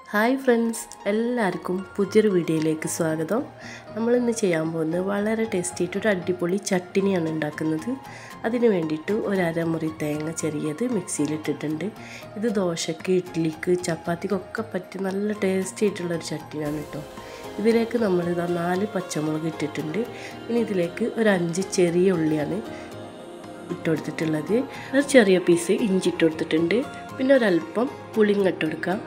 hi friends എല്ലാവർക്കും പുതിയൊരു വീഡിയോയിലേക്ക് സ്വാഗതം നമ്മളിന്ന് ചെയ്യാൻ പോകുന്നത് വളരെ ടേസ്റ്റി ആയിട്ട് ഒരു അടിപൊളി ചട്ടിനിയാണ് ഉണ്ടാക്കുന്നത് അതിന് വേണ്ടിയിട്ട് ഒരു അരമുറി തേങ്ങ ചെറിയത് മിക്സിയിലിട്ടിട്ടുണ്ട് ഇത് ദോശയ്ക്ക് ഇഡ്ഡലിക്ക് ചപ്പാത്തിക്കൊക്കെ പറ്റി നല്ല ടേസ്റ്റി ആയിട്ടുള്ളൊരു ചട്ടിനിയാണ് കേട്ടോ ഇതിലേക്ക് നമ്മളിതാ നാല് പച്ചമുളക് ഇട്ടിട്ടുണ്ട് ഇനി ഇതിലേക്ക് ഒരു അഞ്ച് ചെറിയ ഉള്ളിയാണ് ഇട്ട് കൊടുത്തിട്ടുള്ളത് ഒരു ചെറിയ പീസ് ഇഞ്ചി ഇട്ട് കൊടുത്തിട്ടുണ്ട് പിന്നെ ഒരല്പം പുളിങ്ങ ഇട്ട് കൊടുക്കാം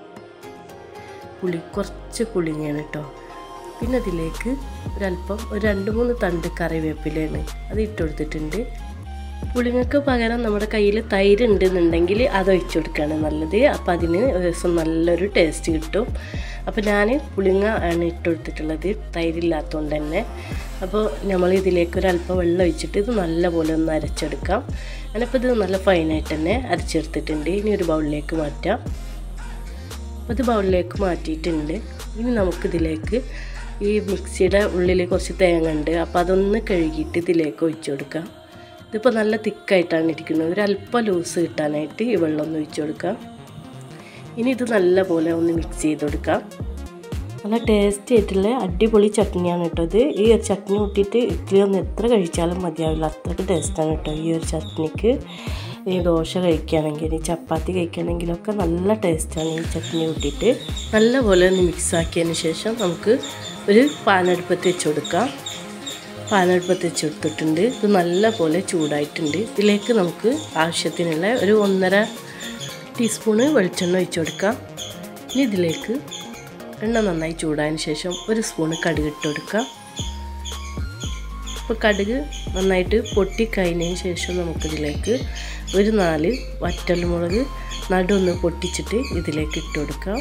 പുളി കുറച്ച് പുളിങ്ങയാണ് കേട്ടോ പിന്നെ അതിലേക്ക് ഒരല്പം ഒരു രണ്ട് മൂന്ന് തണ്ട് കറിവേപ്പിലയാണ് അത് ഇട്ട് കൊടുത്തിട്ടുണ്ട് പുളിങ്ങക്ക് പകരം നമ്മുടെ കയ്യിൽ തൈര് ഉണ്ടെന്നുണ്ടെങ്കിൽ അത് ഒഴിച്ചു കൊടുക്കുകയാണ് നല്ലത് അപ്പോൾ അതിന് ഒരു ദിവസം നല്ലൊരു ടേസ്റ്റ് കിട്ടും അപ്പോൾ ഞാൻ പുളിങ്ങ ആണ് ഇട്ട് കൊടുത്തിട്ടുള്ളത് തൈരില്ലാത്തതുകൊണ്ട് തന്നെ അപ്പോൾ നമ്മൾ ഇതിലേക്ക് ഒരല്പം വെള്ളം ഒഴിച്ചിട്ട് ഇത് നല്ലപോലെ ഒന്ന് അരച്ചെടുക്കാം ഞാനിപ്പോൾ ഇത് നല്ല ഫൈനായിട്ട് തന്നെ അരച്ചെടുത്തിട്ടുണ്ട് ഇനി ഒരു ബൗളിലേക്ക് മാറ്റാം അത് ബൗളിലേക്ക് മാറ്റിയിട്ടുണ്ട് ഇനി നമുക്കിതിലേക്ക് ഈ മിക്സിയുടെ ഉള്ളിൽ കുറച്ച് തേങ്ങ ഉണ്ട് അപ്പോൾ അതൊന്ന് കഴുകിയിട്ട് ഇതിലേക്ക് ഒഴിച്ചു കൊടുക്കാം ഇതിപ്പോൾ നല്ല തിക്കായിട്ടാണ് ഇരിക്കുന്നത് ഒരു അല്പം ലൂസ് കിട്ടാനായിട്ട് ഈ വെള്ളം ഒന്ന് ഒഴിച്ചു കൊടുക്കാം ഇനി ഇത് നല്ല പോലെ ഒന്ന് മിക്സ് ചെയ്ത് കൊടുക്കാം നല്ല ടേസ്റ്റി ആയിട്ടുള്ള അടിപൊളി ചട്നിയാണ് കേട്ടോ ഇത് ഈ ഒരു ചട്നി കൂട്ടിയിട്ട് ഇഡ്ഡലി ഒന്ന് എത്ര കഴിച്ചാലും മതിയാവില്ല അത്രയ്ക്ക് ടേസ്റ്റാണ് കേട്ടോ ഈ ഒരു ചട്നിക്ക് ഈ ദോശ കഴിക്കുകയാണെങ്കിൽ ചപ്പാത്തി കഴിക്കുകയാണെങ്കിലൊക്കെ നല്ല ടേസ്റ്റാണ് ഈ ചട്നി കൂട്ടിയിട്ട് നല്ലപോലെ ഒന്ന് മിക്സ് ആക്കിയതിന് ശേഷം നമുക്ക് ഒരു പാനടുപ്പത്ത് വെച്ച് കൊടുക്കാം പാനടുപ്പത്ത് വെച്ച് കൊടുത്തിട്ടുണ്ട് ഇത് നല്ലപോലെ ചൂടായിട്ടുണ്ട് ഇതിലേക്ക് നമുക്ക് ആവശ്യത്തിനുള്ള ഒരു ഒന്നര ടീസ്പൂണ് വെളിച്ചെണ്ണ ഒഴിച്ച് കൊടുക്കാം ഇനി ഇതിലേക്ക് എണ്ണ നന്നായി ചൂടായതിന് ശേഷം ഒരു സ്പൂണ് കടുക് ഇട്ട് കൊടുക്കാം അപ്പോൾ കടുക് നന്നായിട്ട് പൊട്ടി കഴിഞ്ഞതിന് ശേഷം നമുക്കിതിലേക്ക് ഒരു നാല് വറ്റൽമുളക് നടുവൊന്ന് പൊട്ടിച്ചിട്ട് ഇതിലേക്ക് ഇട്ട് കൊടുക്കാം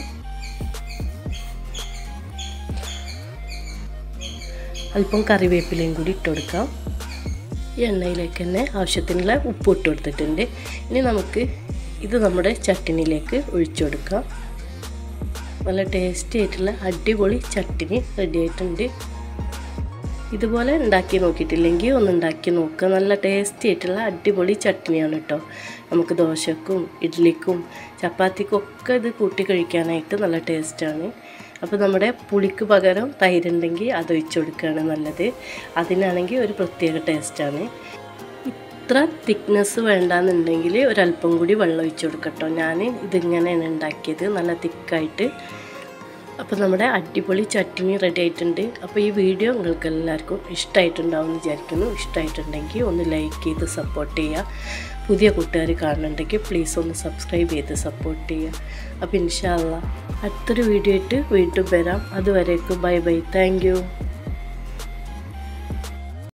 അല്പം കറിവേപ്പിലയും കൂടി ഇട്ട് കൊടുക്കാം ഈ എണ്ണയിലേക്ക് തന്നെ ആവശ്യത്തിനുള്ള ഉപ്പ് ഇട്ട് കൊടുത്തിട്ടുണ്ട് ഇനി നമുക്ക് ഇത് നമ്മുടെ ചട്ടിനിയിലേക്ക് ഒഴിച്ചു കൊടുക്കാം നല്ല ടേസ്റ്റി ആയിട്ടുള്ള അടിപൊളി ചട്ടിനി റെഡി ആയിട്ടുണ്ട് ഇതുപോലെ ഉണ്ടാക്കി നോക്കിയിട്ടില്ലെങ്കിൽ ഒന്ന് ഉണ്ടാക്കി നോക്കുക നല്ല ടേസ്റ്റി ആയിട്ടുള്ള അടിപൊളി ചട്നിയാണ് കേട്ടോ നമുക്ക് ദോശക്കും ഇഡ്ഡലിക്കും ചപ്പാത്തിക്കും ഒക്കെ ഇത് കൂട്ടി കഴിക്കാനായിട്ട് നല്ല ടേസ്റ്റാണ് അപ്പോൾ നമ്മുടെ പുളിക്ക് പകരം തൈരുണ്ടെങ്കിൽ അത് ഒഴിച്ചു കൊടുക്കുകയാണ് നല്ലത് അതിനാണെങ്കിൽ ഒരു പ്രത്യേക ടേസ്റ്റാണ് ഇത്ര തിക്നെസ് വേണ്ടാന്നുണ്ടെങ്കിൽ ഒരല്പം കൂടി വെള്ളം ഒഴിച്ചു കൊടുക്കട്ടോ ഞാൻ ഇതിങ്ങനെയാണ് ഉണ്ടാക്കിയത് നല്ല തിക്കായിട്ട് അപ്പോൾ നമ്മുടെ അടിപൊളി ചട്നി റെഡി ആയിട്ടുണ്ട് അപ്പോൾ ഈ വീഡിയോ നിങ്ങൾക്ക് എല്ലാവർക്കും ഇഷ്ടമായിട്ടുണ്ടാവും എന്ന് വിചാരിക്കുന്നു ഇഷ്ടമായിട്ടുണ്ടെങ്കിൽ ഒന്ന് ലൈക്ക് ചെയ്ത് സപ്പോർട്ട് ചെയ്യുക പുതിയ കൂട്ടുകാർ കാണുന്നുണ്ടെങ്കിൽ പ്ലീസ് ഒന്ന് സബ്സ്ക്രൈബ് ചെയ്ത് സപ്പോർട്ട് ചെയ്യുക അപ്പോൾ ഇൻഷാല്ല അടുത്തൊരു വീഡിയോ ആയിട്ട് വീണ്ടും വരാം അതുവരേക്കും ബൈ ബൈ താങ്ക്